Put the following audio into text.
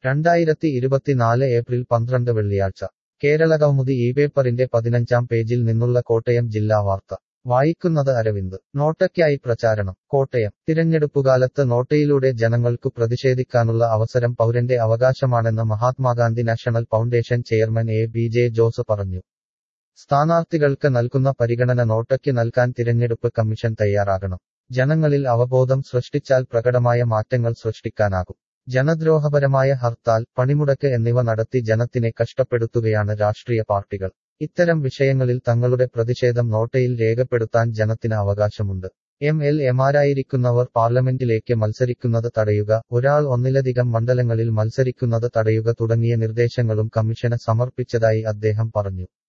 രണ്ടായിരത്തി ഇരുപത്തിനാല് ഏപ്രിൽ പന്ത്രണ്ട് വെള്ളിയാഴ്ച കേരളകൗമുദി ഈ പേപ്പറിന്റെ പതിനഞ്ചാം പേജിൽ നിന്നുള്ള കോട്ടയം ജില്ലാ വാർത്ത വായിക്കുന്നത് അരവിന്ദ് നോട്ടയ്ക്കായി പ്രചാരണം കോട്ടയം തിരഞ്ഞെടുപ്പുകാലത്ത് നോട്ടയിലൂടെ ജനങ്ങൾക്കു പ്രതിഷേധിക്കാനുള്ള അവസരം പൗരന്റെ അവകാശമാണെന്ന് Mahatma Gandhi national foundation chairman A B J Jose പറഞ്ഞു സ്ഥാനാർത്ഥികൾക്ക് നൽകുന്ന പരിഗണന നോട്ടയ്ക്ക് നൽകാൻ തിരഞ്ഞെടുപ്പ് കമ്മീഷൻ തയ്യാറാകണം ജനങ്ങളിൽ അവബോധം സൃഷ്ടിച്ചാൽ പ്രകടമായ മാറ്റങ്ങൾ സൃഷ്ടിക്കാനാകും ജനദ്രോഹപരമായ ഹർത്താൽ പണിമുടക്ക് എന്നിവ നടത്തി ജനത്തിനെ കഷ്ടപ്പെടുത്തുകയാണ് രാഷ്ട്രീയ പാർട്ടികൾ ഇത്തരം വിഷയങ്ങളിൽ തങ്ങളുടെ പ്രതിഷേധം നോട്ടയിൽ രേഖപ്പെടുത്താൻ ജനത്തിന് അവകാശമുണ്ട് എം എൽ എമാരായിരിക്കുന്നവർ പാർലമെന്റിലേക്ക് മത്സരിക്കുന്നത് തടയുക ഒരാൾ ഒന്നിലധികം മണ്ഡലങ്ങളിൽ മത്സരിക്കുന്നത് തടയുക തുടങ്ങിയ നിർദ്ദേശങ്ങളും കമ്മീഷന് സമർപ്പിച്ചതായി അദ്ദേഹം പറഞ്ഞു